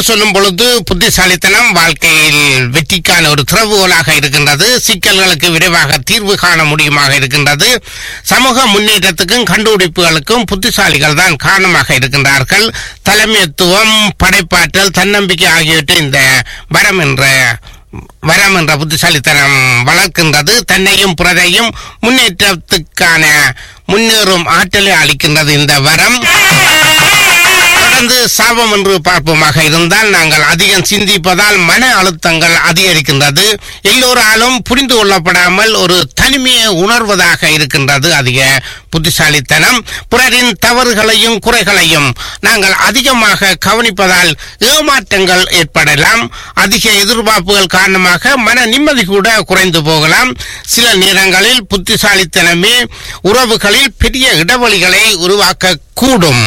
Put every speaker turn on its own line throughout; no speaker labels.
சொல்லும் பொழுது புத்திசாலித்தனம் வாழ்க்கையில் வெற்றிக்கான ஒரு திறவுகோலாக இருக்கின்றது சிக்கல்களுக்கு விரைவாக தீர்வு காண முடியுமாக இருக்கின்றது சமூக முன்னேற்றத்துக்கும் கண்டுபிடிப்புகளுக்கும் புத்திசாலிகள் தான் காரணமாக இருக்கின்றார்கள் தலைமைத்துவம் படைப்பாற்றல் தன்னம்பிக்கை ஆகியவற்றை இந்த வரம் என்ற வரம் என்ற புத்திசாலித்தனம் வளர்க்கின்றது தன்னையும் புறதையும் முன்னேற்றத்துக்கான முன்னேறும் ஆற்றலை அளிக்கின்றது இந்த வரம் தொடர்ந்து சாபம் என்று பார்ப்போமாக இருந்தால் நாங்கள் அதிகம் சிந்திப்பதால் மன அழுத்தங்கள் அதிகரிக்கின்றது எல்லோராலும் புரிந்து கொள்ளப்படாமல் ஒரு தனிமையை உணர்வதாக இருக்கின்றது அதிக புத்திசாலித்தனம் பிறரின் தவறுகளையும் குறைகளையும் நாங்கள் அதிகமாக கவனிப்பதால் ஏமாற்றங்கள் ஏற்படலாம் அதிக எதிர்பார்ப்புகள் காரணமாக மன நிம்மதி கூட குறைந்து போகலாம் சில நேரங்களில் புத்திசாலித்தனமே உறவுகளில் பெரிய இடைவெளிகளை உருவாக்க கூடும்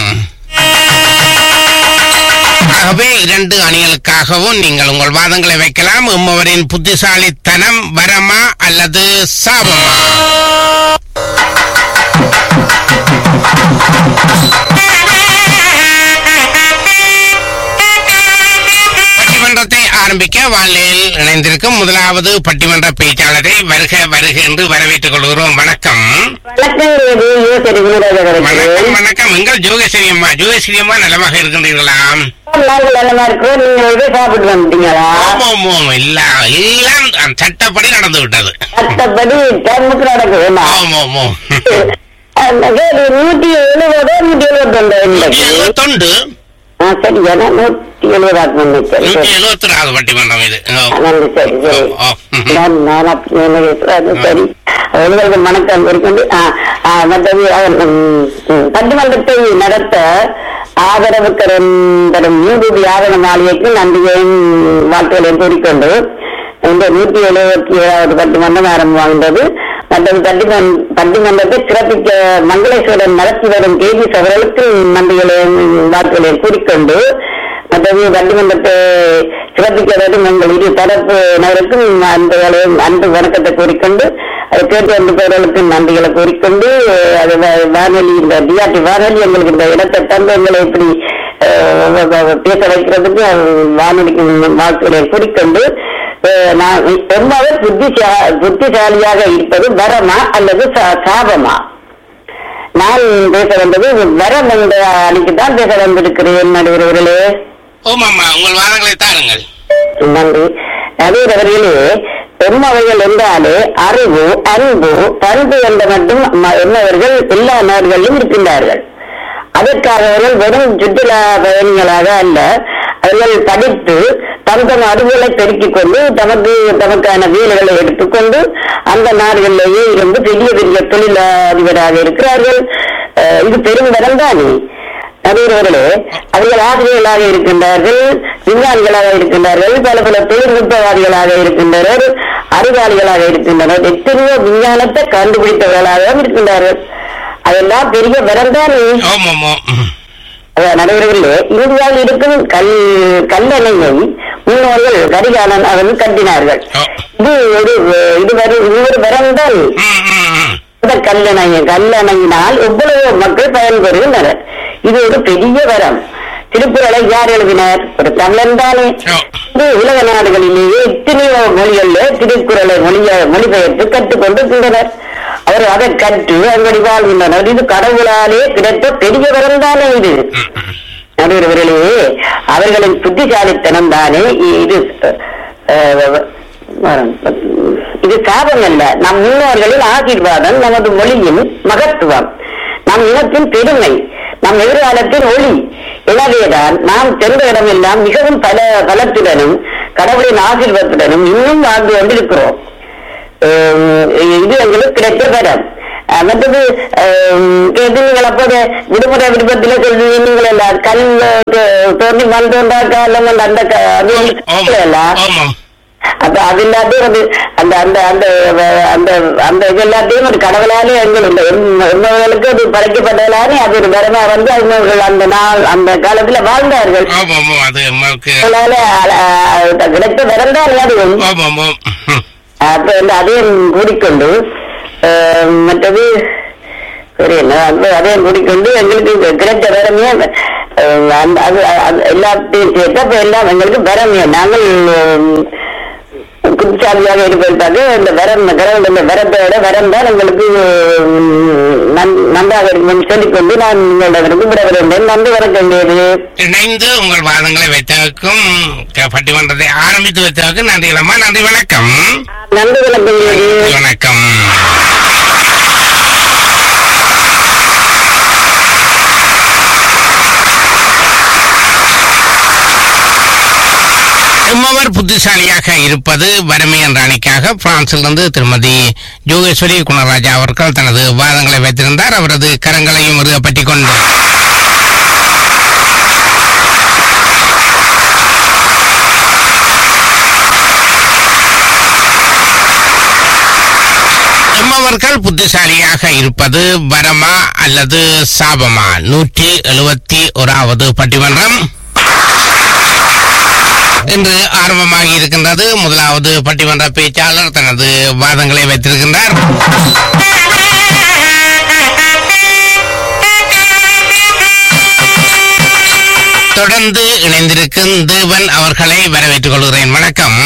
ஆகவே இரண்டு அணிகளுக்காகவும் நீங்கள் உங்கள் வாதங்களை வைக்கலாம் உம்மவரின் புத்திசாலித்தனம் வரமா அல்லது சாபமா பட்டிமன்றத்தை ஆரம்பிக்க வானிலையில் இணைந்திருக்கும் முதலாவது பட்டிமன்ற பேச்சாளரை வருக வருக என்று வரவேற்றுக் கொள்கிறோம் வணக்கம்
வணக்கம் ரவி யோசரி
வணக்கம்
குணராஜன்
வணக்கம் எங்கள் ஜோகேஸ்வரி அம்மா ஜோகேஸ்வரி அம்மா நலமாக இருக்கின்றீர்களா
நாங்கள் நல்லமா இருக்கோம் நீங்க இதை சாப்பிட்டு வந்துட்டீங்களா
ஆமாம் ஆமாம் எல்லாம் எல்லாம் சட்டப்படி நடந்து விட்டது
மற்றபடி டைமுக்கு நடக்குதுமா
ஆமாம் ஆமாம்
நூத்தி எழுபதோ நூத்தி எழுபத்தொண்டு
நூற்றி எழுபத்தொண்டு
ஆ சரி ஏன்னா நூத்தி எழுபதாக்கு வந்து சரி
நூற்றி
சரி
எழுபத்தி நாலு பட்டிமன்றம் இது ஓ.
நன்றி சரி சரி
ஓ, ம்.
நான் நான் அப்படி என்ன அது சரி உங்களுக்கு வணக்கம் இருக்கொண்டு ஆ, ஆ, மற்றது அவர், ம், ம், பட்டிமன்றத்தை நடத்த ஆதரவு கரம் தரும் நீதிபதி ஆதரவு மாளிகைக்கு நன்றியையும் வாழ்த்துக்களையும் கூறிக்கொண்டு இந்த நூத்தி எழுபத்தி ஏழாவது பட்டிமன்றம் ஆரம்பமாகின்றது மற்றது பட்டிமன் பட்டிமன்றத்தை சிறப்பிக்க மங்களேஸ்வரன் நடத்தி வரும் கேஜிஸ் அவர்களுக்கு நன்றிகளையும் வாழ்த்துக்களையும் கூறிக்கொண்டு மற்றது பட்டிமன்றத்தை சிறப்பிக்க வேண்டும் எங்கள் இரு தரப்பினருக்கும் அன்புகளையும் அன்பு வணக்கத்தை கூறிக்கொண்டு அதை கேட்டு வந்த பேர்களுக்கு நன்றிகளை கூறிக்கொண்டு அது வ- வானொலி இந்த டிஆர்டி வானொலி எங்களுக்கு இந்த இடத்தை தந்து எங்களை இப்படி அஹ், பேச வைக்கிறதுக்கு அஹ், வானொலிக்கு வாழ்த்துக்களை கூறிக்கொண்டு அஹ், நான் ரொம்பவே புத்திசா புத்திசாலியாக இருப்பது வரமா அல்லது சா- சாபமா நான் பேச வந்தது வரம் என்ற அன்னைக்கு தான் பேச வந்திருக்கிறேன் நடுவர்களே
ஓமாம்மா உங்கள் வாதங்களை தாருங்கள்
நன்றி நடுவர்களே பெருமவைகள் என்றாலே அறிவு அன்பு பண்பு என்ற மட்டும் ம- என்னவர்கள் எல்லா நாடுகளிலும் இருக்கின்றார்கள் அதற்காக அவர்கள் வெறும் சுற்றுலா பயணிகளாக அல்ல அவர்கள் படித்து தம் தம் அறிவுகளை பெருக்கிக் கொண்டு தமக்கு தமக்கான வேலைகளை எடுத்துக்கொண்டு அந்த நாடுகளிலேயே இருந்து பெரிய பெரிய தொழிலதிபராக இருக்கிறார்கள் அஹ் இது பெரும் வரம் தானே நடுவர்களே அவர்கள் ஆசிரியர்களாக இருக்கின்றார்கள் விஞ்ஞானிகளாக இருக்கின்றார்கள் பல பல தொழில்நுட்பவாதிகளாக இருக்கின்றனர் அறிவாளிகளாக இருக்கின்றனர் எத்தனையோ விஞ்ஞானத்தை கண்டுபிடித்தவர்களாகவும் இருக்கின்றார்கள் அதெல்லாம் பெரிய வரந்தானே
ஓமாம்மா
நடுவர்களே இந்தியாவில் இருக்கும் கல் கல்லணையை முன்னோர்கள் கரிகாலன் அவர்கள் கட்டினார்கள் இது ஒரு இது வரும் இது ஒரு வரம்தான் இந்த கல்லணை கல்லணையினால் எவ்வளவோ மக்கள் பயன்பெறுகின்றனர் இது ஒரு பெரிய வரம் திருக்குறளை யார் எழுதினார் ஒரு தமிழன் தானே இது உலக நாடுகளிலேயே எத்தனையோ மொழிகள்ல திருக்குறளை மொழிய மொழிபெயர்த்து கற்றுக்கொண்டிருக்கின்றனர் அவர் அதை கற்று அங்கடி வாழ்கின்றனர் இது கடவுளாலே கிடைத்த பெரிய வரம் தானே இது நடுவர்களே அவர்களின் புத்திசாலித்தனம் தானே இது அஹ், வரம். இது சாபம் அல்ல நம் முன்னோர்களின் ஆசீர்வாதம் நமது மொழியின் மகத்துவம் நம் இனத்தின் பெருமை நம் எதிர்காலத்தின் ஒளி எனவேதான் நாம் சென்ற இடமெல்லாம் மிகவும் பல பலத்துடனும் கடவுளின் ஆசீர்வாதத்துடனும் இன்னும் வாழ்ந்து கொண்டிருக்கிறோம் அஹ் இது எங்களுக்கு கிடைத்த வரம் அஹ் மற்றது அஹ் இது நீங்கள் அப்போது விடுமுறை விடுபத்தில் சொல்றீங்க நீங்கள் எல்லாம் கல் தோ- தோண்டி மண் தோண்டாக்கா அல்ல அந்த க- அது எல்லாம்
ஆமாம்
அப்ப அது எல்லாத்தையும் வந்து அந்த அந்த அந்த வ- அந்த அந்த இது எல்லாத்தையும் ஒரு கடவுளாலே எங்கள் இந்த எம்- எம்மவர்களுக்கு அது படைக்கப்பட்டதாலே அது ஒரு வரமா வந்து அவர்கள் அந்த நாள் அந்த காலத்துல வாழ்ந்தார்கள்
ஆமாம் ஆமாம் அது நமக்கு
அதனால அ- அ- கிடைத்த வரம்தான் அதுவும்
ஆமாம் ஆமாம்
அப்ப வந்து அதையும் கூடிக்கொண்டு அஹ், மற்றது சரி என்ன அந்த அதையும் கூடிக்கொண்டு எங்களுக்கு இந்த கிடைத்த வரமே அஹ், அந்த- அது அது எல்லாத்தையும் சேர்த்து அப்ப எல்லாம் எங்களுக்கு வரமே நாங்கள் உம், குற்றச்சாலியாக இருப்பதற்காக இந்த வரம் கடவுள் இந்த வரத்தோட வரம் தான் எங்களுக்கு உம், நன்- நன்றாக இருக்கும் சொல்லிக்கொண்டு நான் உங்களிடமிருந்து விட விரும்புகிறேன் நன்றி வணக்கம் வேறு
இணைந்து உங்கள் வாதங்களை வைத்ததற்கும் க- பட்டிமன்றத்தை ஆரம்பித்து வைத்ததற்கும் நன்றி அம்மா நன்றி வணக்கம்
நன்றி வணக்கம் வேறு
வணக்கம் எம்மவர் புத்திசாலியாக இருப்பது வறுமை என்ற அணிக்காக பிரான்சிலிருந்து திருமதி ஜோகேஸ்வரி குணராஜா அவர்கள் தனது வாதங்களை வைத்திருந்தார் அவரது கரங்களையும் இறுக பற்றிக் கொண்டு எம்மவர்கள் புத்திசாலியாக இருப்பது வரமா அல்லது சாபமா நூற்றி எழுபத்தி ஓராவது பட்டிமன்றம் இன்று ஆரம்பமாகி இருக்கின்றது முதலாவது பட்டிமன்ற பேச்சாளர் தனது வாதங்களை வைத்திருக்கின்றார் தொடர்ந்து இணைந்திருக்கும் தேவன் அவர்களை வரவேற்றுக் கொள்கிறேன் வணக்கம்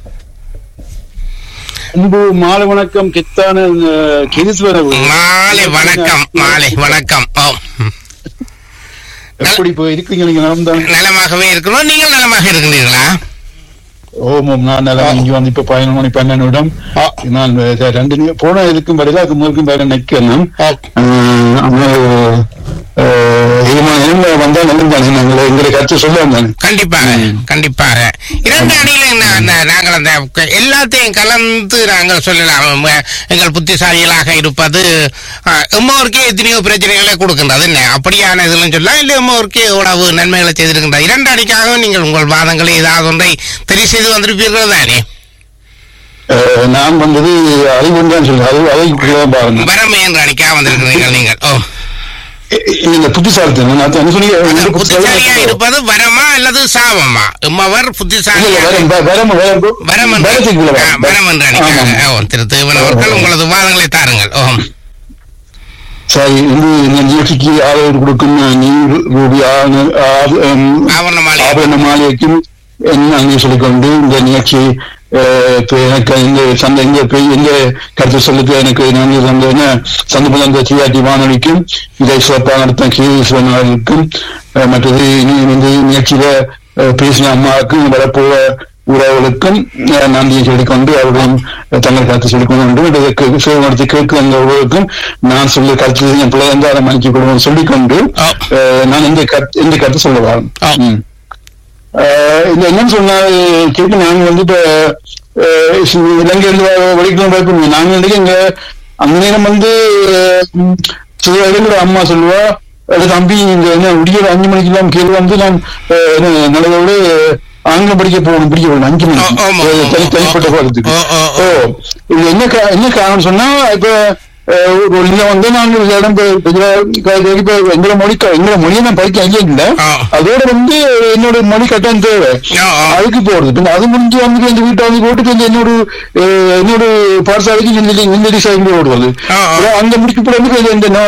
அன்பு மாலை வணக்கம் கித்தான கிரீஸ்வர
மாலை வணக்கம் மாலை வணக்கம் ஓ
எப்படி இப்போ இருக்கீங்க நீங்க நலம்
நலமாகவே இருக்கணும் நீங்கள் நலமாக இருக்கின்றீர்களா
ஓமம் நான் நலம் இங்க வந்து இப்ப பதினொன்று மணி பன்னெண்டு நிமிடம் நான் அஹ், ரெண்டு நி- போன இதுக்கும் பதிலாக அதுக்கு முதலுக்கும் வேற நிக்கணும் வந்தா நல்லது தானே நாங்கள் எங்களை கருத்து சொல்ல வந்தாங்க
கண்டிப்பாக கண்டிப்பாக இரண்டு அணியில என்ன- என்ன- நாங்கள் அந்த க- எல்லாத்தையும் கலந்து நாங்கள் சொல்லலாம் ம- எங்கள் புத்திசாலிகளாக இருப்பது அஹ், எம்மோருக்கே எத்தனையோ பிரச்சனைகளை கொடுக்கின்றது என்ன அப்படியான இதெல்லாம் சொல்லலாம் இல்லை எம்மோருக்கே எவ்வளவு நன்மைகளை செய்திருக்கின்றது இரண்டு அணிக்காக நீங்கள் உங்கள் வாதங்களை ஏதாவது ஒன்றை தெரிவு செய்து வந்திருப்பீர்கள் தானே
அஹ், நான் வந்தது அறிவுன்னு தான் சொல்லுவேன் அது அதை பாருங்க
வரமை என்ற அணிக்காக வந்திருக்கிறீர்கள் நீங்கள் ஓ
இந்த புத்திசாலித்தனம் நான் என்ன சொன்னீங்க
அந்த
இந்த
புத்திசாலியா
புத்திசாலித்தனம்
இருப்பது வரமா அல்லது சாபமா எம்மவர்
இல்ல, இல்ல,
புத்திசாலியா
வரம், வ- வரம், வரம்,
வரம் என்று-
வரத்துக்குள்ள
ஆ,
வரம்.
வரம் என்று அணிக்காக
ஆமாம்.
ஓ, திரு தேவன் அவர்கள் உங்களது வாதங்களை தாருங்கள் ஓ
சரி இந்த இந்த நிகழ்ச்சிக்கு ஆதரவு கொடுக்கும் நீ ரூபி ஆ- ஆ- உம்,
ஆவரண மாலை
ஆபரண மாலையைக்கும் நன்றி சொல்லிக்கொண்டு இந்த நிகழ்ச்சி அஹ், இப்ப எனக்கு இந்த சந்தை இந்த பெ- இந்த கருத்து சொல்லுக்கு எனக்கு நன்றி தந்ததுன்னு சந்தர்ப்பம் தந்த சிஆர்டி வானொலிக்கும் இதை சிறப்பாக நடத்த கீழீஸ்வரன் அவர்களுக்கும் அஹ், மற்றது இனி இந்த நிகழ்ச்சியில அஹ், பேசின அம்மாவுக்கும் வரப்போற உறவுகளுக்கும் அஹ், நன்றியை சொல்லிக்கொண்டு அவர்களும் தங்கள் கருத்து சொல்லிக்கொண்டு இதற்கு நடத்தி கேட்கிற உறவுக்கும் நான் சொல்ல கருத்து என் பிள்ளை வந்து அதை மன்னிச்சு கொடுவோம் சொல்லிக்கொண்டு
ஓ.
அஹ், நான் இந்த கருத்து இந்த கருத்து சொல்ல வரேன்
ஓ.
ம். ஆஹ் இது என்னன்னு சொன்னா கேட்டு நாங்க வந்து இப்ப ஆஹ் சி- இலங்கை இருந்து வரைக்கும் பார்க்கணும் நாங்க வந்து இங்க அந்த நேரம் வந்து உம், சில இடங்கள அம்மா சொல்லுவா "அட தம்பி இங்க என்ன விடிய அஞ்சு மணிக்கு எல்லாம் கேள்வி வந்து நான் ஆஹ், என்ன நல்லதோட ஆங்கிலம் படிக்க போகணும் படிக்க போகணும் அஞ்சு
ஓ, ஆமா,
மணிக்கு
ஆமா,
தனி தனிப்பட்ட
ஓ,
பாடத்துக்கு
ஓ, ஓ, ஓ.
ஓ இது என்ன கா- என்ன காரணம் சொன்னா இப்ப அஹ், ஒரு இதுல வந்து நாங்க ஒரு இடம் இப்ப- இப்ப இதுல இப்ப எங்களோட மொழி க- எங்களோட மொழியை நான் படிக்க ஐயா இல்ல
ஆ.
அதோட வந்து என்னோட மொழி கட்டாயம் தேவை
ஆ, ஆ.
அதுக்கு போறது பின்ன அது முடிஞ்சு வந்து எங்க வீட்டை வந்து போட்டு கொஞ்சம் என்னோட அஹ், என்னோட பாடசாலைக்கு ஹிந்தி ஹிந்தி சைடு ஓடுவது
ஆ, ஆ.
அப்புறம் அந்த முடிக்கு போட வந்து கொஞ்சம் இந்த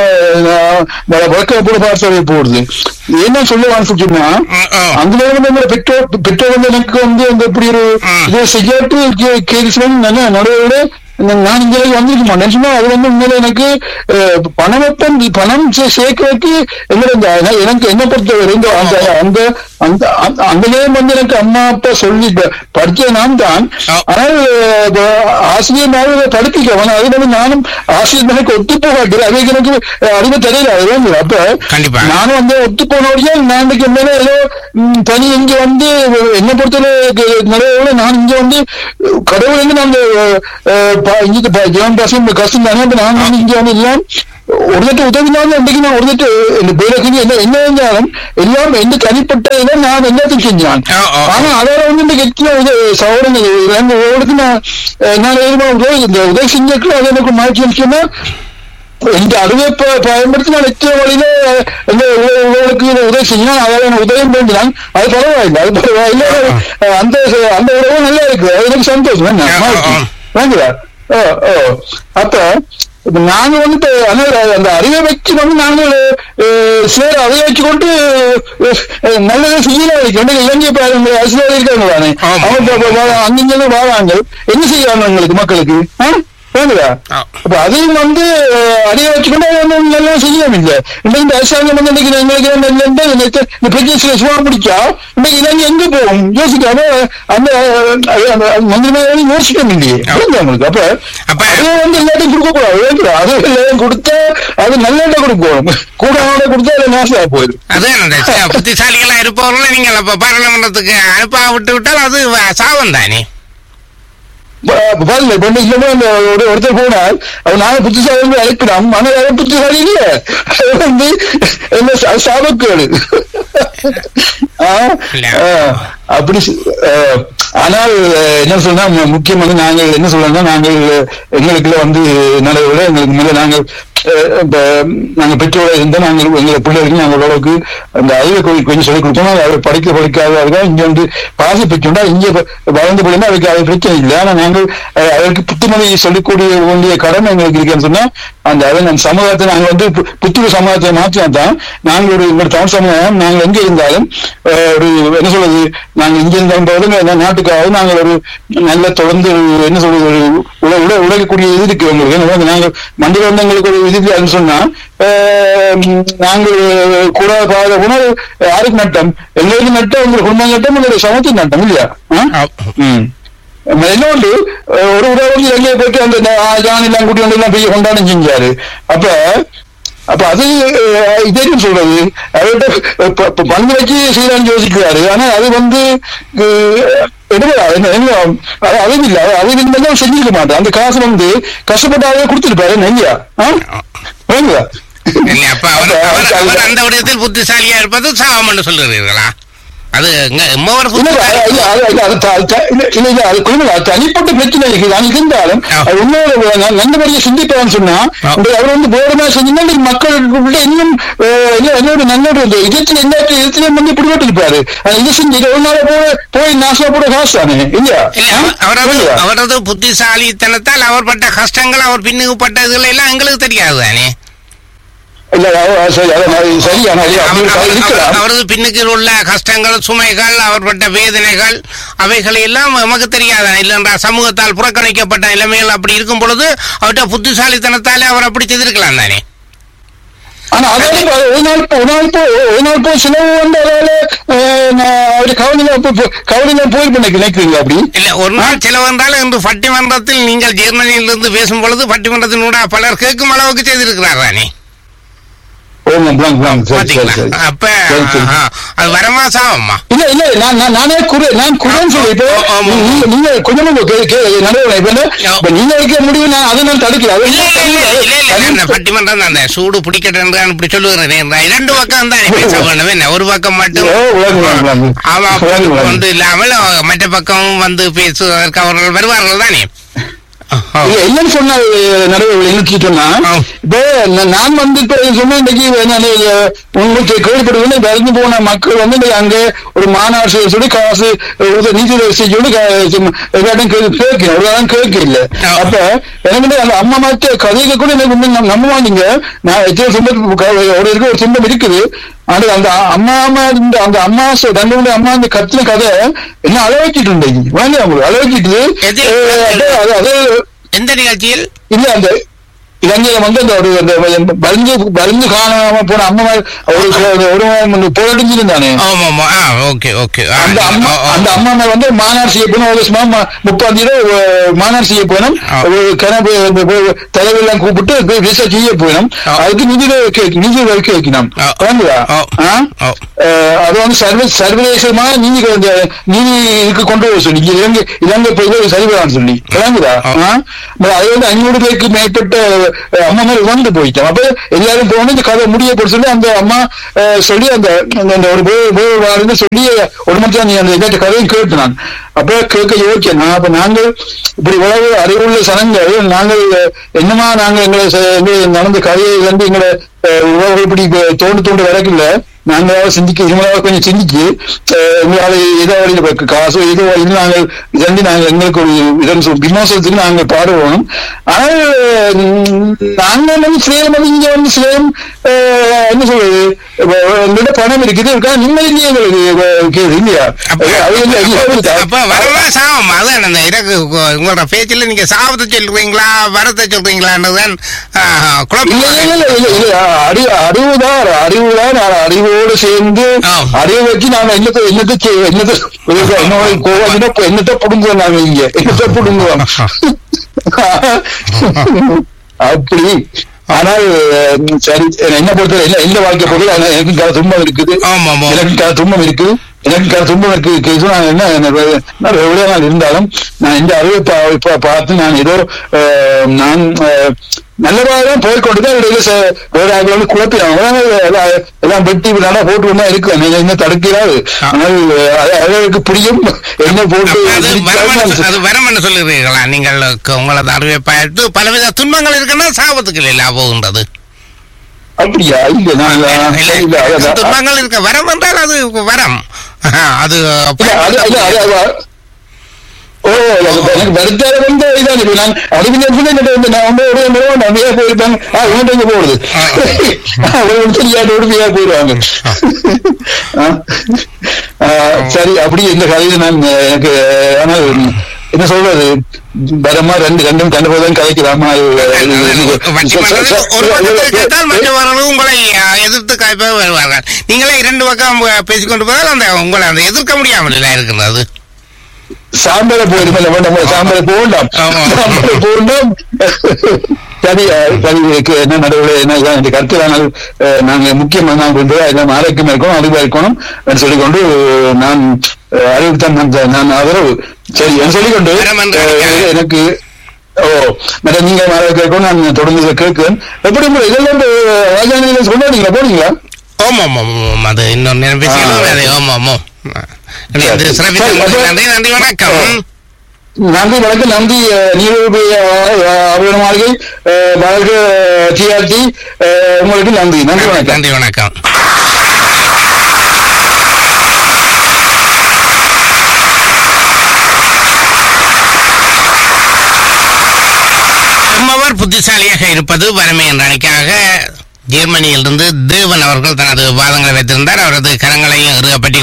வழக்க போட பாடசாலை போடுது என்ன சொல்ல வாங்கிச்சுன்னா
ம், ஓ.
அந்த நேரம் வந்து என்னோட பெற்றோர் பெற்றோர் வந்து எனக்கு வந்து அந்த இப்படி ஒரு
ம்.
இதை செய்யாட்டு கேள்வி நல்ல நடுவோட நான் இங்க வந்திருக்க மாட்டேன் சொன்னா அது வந்து உண்மையில எனக்கு அஹ், பணமட்டம் பணம் சே- சேர்க்கறதுக்கு என்னோட இந்த அத- எனக்கு என்ன பொறுத்தவரை இந்த அந்த அந்த அந்த அந்த- அந்த நேரம் வந்து எனக்கு அம்மா அப்பா சொல்லி ப- படிச்ச நான் தான்
ஆ.
ஆனால் அஹ், இப்ப ஆசிரியர் மாதிரி படிப்பிக்கவன் அது வந்து நானும் ஆசிரியர் எனக்கு ஒத்து போகாது அது எனக்கு அஹ், அறிவு தெரியல அதுதான் அப்ப
கண்டிப்பா.
நானும் வந்து ஒத்து போனோடய நான் இன்னைக்கு மேல ஏதோ ம், தனி இங்க வந்து என்ன பொறுத்தவரை நிறைய நான் இங்க வந்து கடவுள் வந்து நான் அஹ், ப- இங்க ப- ஜெயம் பாசம் கஷ்டம் தானே அப்ப நான் வந்து இங்க வந்து எல்லாம் ஒரு தட்டு உதவினாலும் இன்றைக்கு நான் ஒரு தட்டு இந்த பேருக்கு என்ன என்ன இருந்தாலும் எல்லாம் எந்த தனிப்பட்ட இதை நான் எல்லாத்தையும் செஞ்சான்
ஆ, ஆ.
ஆனா அதோட வந்து இந்த எத்தனை உத சௌரங்கள் ரெண்டு ஓடுக்கு நான் அஹ், நான் எதிர்பார்க்கும் உதவி இந்த உதவி செஞ்சதுக்கு அது எனக்கு மாற்றி விஷயமா இந்த அறிவை ப- பயன்படுத்தி நான் எத்தனை வழியில இந்த உ- உங்களுக்கு இதை உதவி செய்யணும் அதாவது எனக்கு உதவி வேண்டினான் அது பரவாயில்லை அது பரவாயில்லை அஹ் அந்த அந்த உறவு நல்லா இருக்கு அது எனக்கு சந்தோஷம் என்ன
ஆ, ஆ, ஆ.
வாங்குதா ஓ ஓ அப்ப இப்ப நாங்க வந்து இப்ப அந்த- அந்த அறிவை வச்சு வந்து நாங்கள் அஹ், சிலர் அதை வச்சுக்கொண்டு அஹ், நல்லதை செய்யல வைக்கணும் இலங்கை பாருங்க அரசியல் இருக்காங்க தானே
ஆமா.
அவங்க இப்ப- இப்ப வா- அங்கிருந்து வாழாங்க என்ன செய்யறாங்க உங்களுக்கு மக்களுக்கு ஆ? புரியுதா?
ஆ.
அப்ப அதையும் வந்து அஹ், அதை வச்சுக்கொண்டு அதை வந்து நல்லா செய்யவும் இல்லை இன்னைக்கு இந்த அரசாங்கம் வந்து இன்னைக்கு எங்களுக்கு வந்து இந்த- இந்த- இந்த- இந்த பிரச்சனை சும்மா பிடிச்சா இன்னைக்கு இலங்கை எங்க போகும் யோசிக்காம அந்த அஹ், அந்த மந்திரமே யோசிக்கணும் இல்லையே புரியுதா உங்களுக்கு அப்ப
அப்ப-
அதை வந்து எல்லாத்தையும் கொடுக்க கூடாது வேண்டாம். அது எல்லாத்தையும் கொடுத்தா அது நல்ல கொடுக்கணும் கூட கொடுத்தா அது நாசமா போயிடும்
அது அந்த ச- புத்திசாலிகளா இருப்பவர்களை நீங்கள் அப்ப பாராளுமன்றத்துக்கு அனுப்ப விட்டு விட்டால் அது வ- சாபம் தானே
ப- பாருங்க இப்ப வந்து இல்லைன்னா அந்த ஒரு ஒருத்தர் போனால் அவர் நாங்க புத்திசாலி வந்து அழைக்கிறோம் ஆனா யாரும் புத்திசாலி இல்ல அது வந்து என்ன சா- சாபக்கேடு ஆ?
இல்ல.
ஆ, அப்படி சி- ஆ, ஆனால் அஹ், என்ன சொன்னா மு- முக்கியம் வந்து நாங்கள் என்ன சொல்றோம்னா நாங்கள் எங்களுக்குள்ள வந்து நடைபெற எங்களுக்கு மேல நாங்கள் அஹ், இப்ப நாங்க பெற்றோரை இருந்தா நாங்கள் எங்களை பிள்ளைகளுக்கு நாங்கள் ஓரளவுக்கு அந்த அறிவை கொ- கொஞ்சம் சொல்லிக் கொடுத்தோம் அவர் படிக்க படிக்காதவர்கள் இங்க வந்து பாசி பெற்றுண்டா இங்க வ- வளர்ந்து போனா அதுக்கு அது பிரச்சனை இல்லை ஆனா நாங்கள் அஹ், அதற்கு புத்துமதி சொல்லிக்கூடிய வேண்டிய கடமை எங்களுக்கு இருக்குன்னு சொன்னா அந்த அதை நம்ம சமூகத்தை நாங்க வந்து பு- புத்துணர்வு சமூகத்தை மாற்றினா தான் நாங்கள் ஒரு எங்களோட தமிழ் சமூகம் நாங்கள் எங்க இருந்தாலும் அஹ், ஒரு என்ன சொல்றது நாங்க இங்க இருந்தாலும் போது இந்த நாட்டுக்காக நாங்கள் ஒரு நல்ல தொடர்ந்து ஒரு என்ன சொல்றது ஒரு உல உல உலகக்கூடிய இது இருக்கு உங்களுக்கு ஏன்னா நாங்கள் மண்டியில் வந்து எங்களுக்கு ஒரு இது இல்லைன்னு சொன்னா அஹ், ம், நாங்கள் கூட பாத உணவு யாருக்கு நட்டம் எங்களுக்கு நட்டம் உங்க குடும்பம் நட்டம் உங்களுடைய சமூகத்தின் நட்டம் இல்லையா ஆ? ம் இன்னொன்று ஒரு உறவு வந்து எங்கே போயிட்டு அந்த ஜான் எல்லாம் கூட்டி வந்து எல்லாம் போய் கொண்டாடம் செஞ்சாரு அப்ப அப்ப அது அஹ், இதையும் சொல்றது அவர்கிட்ட ப- ப- பங்கு வச்சு செய்யலாம்னு யோசிக்கிறாரு ஆனா அது வந்து அஹ், எடுபடா என்ன என்ன அது அது இல்ல அது இருந்தாலும் செஞ்சிருக்க மாட்டேன் அந்த காசு வந்து கஷ்டப்பட்டாவே கொடுத்துருப்பாரு நெய்யா வேணுங்களா
இல்ல அப்ப அவர் அவர் அவர் அந்த விடயத்தில் புத்திசாலியா இருப்பது சாபம் என்று சொல்லுகிறீர்களா அது இங்க எம்மவர்
இல்ல, இல்ல,
புத்திசாலி
இல்ல, அது- அது- அது த- த- இல்ல, இல்ல, இல்ல, அது குடும்பம், அது தனிப்பட்ட பிரச்சனை இருக்குது அது இருந்தாலும்
ஆ.
அது உண்மையில ந- நல்லபடியா சிந்திப்பான்னு சொன்னா
ஆ.
இந்த அவர் வந்து போர்டமா செஞ்சீங்கன்னா இன்னைக்கு மக்களுக்குள்ள இன்னும் அஹ், இல்ல, என்னோட நல்ல இந்த இதயத்துல எல்லா இதயத்திலையும் வந்து பிடிபட்டு இருப்பாரு அது இது செஞ்சு ஒரு நாள் போய் போய் நாசமா போட காசு தானே இல்லையா
இல்ல
ஆ?
அவ- அவரது
புரியுதா?
அவரது புத்திசாலித்தனத்தால் அவர் பட்ட கஷ்டங்கள் அவர் பின்னுக்கு பட்ட இதுல எல்லாம் எங்களுக்கு தெரியாது தானே
இல்ல அவர் சரி அதான் அது சரி ஆனா அது அப்படி
அவர்-
ஒரு
அவர்-
இருக்கலாம்
அவரது பின்னுக்கு உள்ள கஷ்டங்கள் சுமைகள் அவர் பட்ட வேதனைகள் அவைகளை எல்லாம் நமக்கு தெரியாதா இல்லைன்றா சமூகத்தால் புறக்கணிக்கப்பட்ட நிலைமைகள் அப்படி இருக்கும் பொழுது அவர்கிட்ட புத்திசாலித்தனத்தாலே அவர் அப்படி செய்திருக்கலாம் தானே
ஆனா அதாவது இப்ப ஒரு நாள் போ- ஒரு நாள் போ ஒரு நாள் போய் சிலவு வந்து அதால அஹ், நான் அவரு கவனில கவனில போய் பண்ண நினைக்கிறீங்களா அப்படி
இல்ல ஒரு நாள் செலவென்றால் இன்று பட்டிமன்றத்தில் நீங்கள் ஜெர்மனியிலிருந்து பேசும் பொழுது பட்டிமன்றத்தினூட பலர் கேட்கும் அளவுக்கு செய்திருக்கிறார் தானே
ஓம் பிளாங் பிளாங் சரி சரி
பாத்தீங்களா
சரி
அப்ப
சரி, சரி.
ஆ, அது வரமா சாவம்மா
இல்ல இல்ல நான் நான் நானே குறை நான் குறைன்னு சொல்லி இப்போ
ஆ, ஆமா.
நீங்க நீங்க கொஞ்சமா கே கே நடுவில் இப்ப என்ன,
ஆ.
இப்ப நீங்க இருக்க முடிவு நான் அதை நான் தடுக்கல அது
இல்ல இல்ல இல்ல இல்ல இல்ல இல்ல இந்த பட்டிமன்றம் தான் அந்த சூடு பிடிக்கட்டும் இப்படி சொல்லுகிறேன் இரண்டு பக்கம் தான் பேச வேண்டும் என்ன ஒரு பக்கம் மட்டும்
ஓ, விளங்கு, விளங்கு, விளங்கு.
ஆமா
விளங்கு, விளங்கு.
கொண்டு இல்லாமல் மற்ற பக்கம் வந்து பேசுவதற்கு அவர்கள் வருவார்கள் தானே
இல்ல இல்லன்னு சொன்ன நடுவில் என்ன சொன்னா
ஆ.
இப்போ நான் நான் வந்து இப்ப சொன்ன இன்னைக்கு நான் உங்களுக்கு கேள்விப்படுவது வரைஞ்சு போன மக்கள் வந்து இன்னைக்கு அங்க ஒரு மாநாடு செய்ய சொல்லி காசு ஒரு நீதி செய்ய சொல்லி கா- சும்மா எல்லாரும் கேட்கணும் ஒரு இடம் கேட்க இல்ல
ஆ.
அப்ப எனக்கு வந்து அந்த அம்மா மாத்த கதைக்கு கூட எனக்கு வந்து நம்ப- நம்ப மாட்டீங்க நான் எத்தனை சொந்தம் ஒரு இருக்கு ஒரு சொந்தம் இருக்குது ஆனா அந்த அம்மா அம்மா இந்த அந்த அம்மா சொ- தன்னுடைய அம்மா அந்த கத்தின கதை என்ன அளவச்சிட்டு இருந்தீங்க வாங்க அவங்களுக்கு அளவச்சிட்டு
எது?
அது அது
எந்த நிகழ்ச்சியில்
இல்ல அந்த இலங்கையில வந்து அந்த ஒரு அந்த வலிஞ்சு வலிஞ்சு காணாம போன அம்மா ஒரு ஒரு போராடிஞ்சிருந்தானே
ஆமா ஆமா ஆ ஓகே ஓகே ஆ,
அந்த அம்மா
ஆ, ஆ.
அந்த அம்மா மேல வந்து மாநாடு செய்ய போனோம் ஒரு சும்மா ம- முப்பதாம் தேதி ஒரு மாநாடு செய்ய போனோம்
ஆ.
ஒரு கிணறு இந்த போ- தலைவெல்லாம் கூப்பிட்டு போய் ரிசர்ச் செய்ய போனோம்
ஆ.
அதுக்கு நிதி கேட்க நிதி வரைக்கும் வைக்கணும்
ஆ.
புரியுதா?
ஆ.
ஆ?
ஆ.
அஹ், அது வந்து சர்வ சர்வதேசமா நீதி இந்த நீதி இதுக்கு கொண்டு வர சொல்லி இங்க இலங்கை இலங்கை போய் ஒரு சரிவரான்னு சொல்லி விளங்குதா
ஆ.
ஆ? but அது வந்து ஐநூறு பேருக்கு மேற்பட்ட அஹ், அம்மா மேல வந்து போயிட்டோம் அப்ப எல்லாரும் போன இந்த கதை முடிய போட்டு சொல்லி அந்த அம்மா அஹ், சொல்லி அந்த அந்த- அந்த ஒரு போ- போ- வாருன்னு சொல்லி ஒரு மட்டும் நீ அந்த இதாட்ட கதையும் கேட்டு நான் அப்ப கேட்க யோசிச்சேன் நான் அப்ப நாங்கள் இப்படி உலக அறிவுள்ள சனங்கள் நாங்கள் அஹ், என்னமா நாங்கள் எங்களை ச- எங்க நடந்த கதையை வந்து எங்களை அஹ், உணவு இப்படி இப்ப தோண்டு தோண்டு வரக்குள்ள நாங்களாவது சிந்திக்க இவங்களாவது கொஞ்சம் சிந்திச்சு அஹ், எங்களால ஏதோ வழியில் இப்ப காசோ ஏதோ வழியில் நாங்கள் இதண்டி நாங்கள் எங்களுக்கு ஒரு இதன் சொல் விமோசனத்துக்கு நாங்கள் பாடுவோம் ஆனால் உம், நாங்கள் வந்து சேலம் வந்து இங்க வந்து சேலம் அஹ், என்ன சொல்றது அஹ், எங்கள்ட்ட பணம் இருக்குது இருக்கா நிம்மதி எங்களுக்கு அஹ், கேது இல்லையா
அப்ப
அது வந்து எல்லாரும்
அப்ப வரவா சாவம் அதான் அந்த இறகு உங்களோட பேச்சுல நீங்க சாவத்தை சொல்றீங்களா வரத்தை சொல்றீங்களான்றதுதான் ஆஹ், குழப்பம்
இல்ல இல்ல இல்ல இல்ல இல்ல அறிவு அறிவுதான் அறிவுதான் அறிவோடு சேர்ந்து
ஆம்.
அறிவை வச்சு நாம என்னத்தை என்னத்தை செய்- என்னத்தை என்னோட கோவம் என்னத்தை புடுங்குவோம் நாங்க இங்க என்னத்தை புடுங்குவோம் அப்படி ஆனால் உம், சரி என்ன பொறுத்தவரை என்ன என்ன வாழ்க்கை பொறுத்தவரை ஆனா எனக்கு கால துன்பம் இருக்குது
ஆமா, ஆமா.
எனக்கு கால துன்பம் இருக்கு எனக்கு கால துன்பம் இருக்கு கேசு நான் என்ன என்ன- நான் எவ்வளவு நாள் இருந்தாலும் நான் இந்த அறிவை பா- பா- பார்த்து நான் ஏதோ அஹ், நான் அஹ், நல்லதாக தான் போய்கொண்டுதான் இடையில ச- வேற ஆட்கள் வந்து குழப்பினாங்க எல்லாம் எல்லாம் வெட்டி நடா போட்டு ஒண்ணா இருக்கு நீங்க என்ன தடுக்கிறாரு ஆனால் அது அவர்களுக்கு புரியும் என்ன போட்டு
அப்ப அது வரமன்னு
சிரிச்சாலும்
அது வரமன்னு சொல்லுறீங்களா நீங்கள் உங்களது அறிவை பார்த்து பலவித துன்பங்கள் இருக்குன்னா சாபத்துக்கு இல்லை போகின்றது
அப்படியா இல்ல நான்
இல்ல,
சரி, இல்ல, அதான்.
துன்பங்கள் இருக்க வரம் என்றால் அது வரம் அது
இல்ல, அது அது அது அது- ஓ அது எனக்கு வருத்தார வந்து இதான் இப்ப நான் அறிவியல் என்ன வந்து நான் வந்து ஒரு நிறுவனம் நம்பியா போயிருப்பாங்க ஆ இவன் எங்க போடுது ஒரு தெரியாத உடமையா போயிடுவாங்க ஆ. ஆ, சரி அப்படி இந்த கதையை நான் எனக்கு ஆனால் என்ன சொல்றது வரமா ரெண்டு ரெண்டும் கண்டுபோதான் கதைக்கலாமா
வட்டி பண்றது ஒரு பக்கத்தில் கேட்டால் மற்றவர்களும் உங்களை அஹ், எதிர்த்து காய்ப்ப வருவார்கள் நீங்களே இரண்டு பக்கம் அஹ், பேசிக்கொண்டு போதால் அந்த உங்களை அந்த எதிர்க்க முடியாமல் இல்லை இருக்கிறது
சாம்பலை போயிருமல்ல வேண்டாம் சாம்பலை போகண்டாம்
ஆமா.
சாம்பலை போகண்டாம் சரி அஹ், சரி இதுக்கு என்ன நடுவில் என்ன இதான் இந்த கருத்து ஆனால் அஹ், நாங்க முக்கியமா நான் கொண்டு எல்லாம் ஆரோக்கியமா இருக்கணும் அறிவா இருக்கணும் என்று சொல்லிக்கொண்டு நான் அஹ், அறிவுக்கு தான் நான் நான் ஆதரவு சரி என்று சொல்லிக்கொண்டு
வரமன்று
அஹ்,
அடிக்காது.
எனக்கு ஓ மேடம் நீங்க ஆரோக்கியம் இருக்கணும் நான் தொடர்ந்து இதை கேட்கிறேன் எப்படி உங்க இதெல்லாம் இந்த ராஜாநிலை கொண்டாடிங்களா போனீங்களா
ஓம் ஓம் ஓம் ஓம் அது இன்னொரு நேரம் பேசிக்கலாம் அது ஓம் ஓம் ஓம் இது சிறப்பித்த
சரி, அப்ப-
நன்றி நன்றி வணக்கம்
நன்றி வணக்கம் நன்றி அஹ், நீரோபி அவரோட மாளிகை அஹ், வாழ்க டிஆர்டி உங்களுக்கு நன்றி நன்றி வணக்கம்
நன்றி வணக்கம் நம்மவர் புத்திசாலியாக இருப்பது வறுமை என்ற அணிக்காக ஜெர்மனியிலிருந்து தேவன் அவர்கள் தனது வாதங்களை வைத்திருந்தார் அவரது கரங்களையும் இறுகப்பட்டி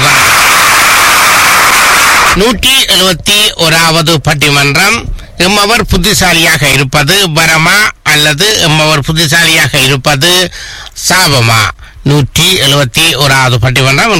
நூற்றி எழுபத்தி ஓராவது பட்டிமன்றம் எம்மவர் புத்திசாலியாக இருப்பது வரமா அல்லது எம்மவர் புத்திசாலியாக இருப்பது சாபமா நூற்றி எழுபத்தி ஓராவது பட்டிமன்றம்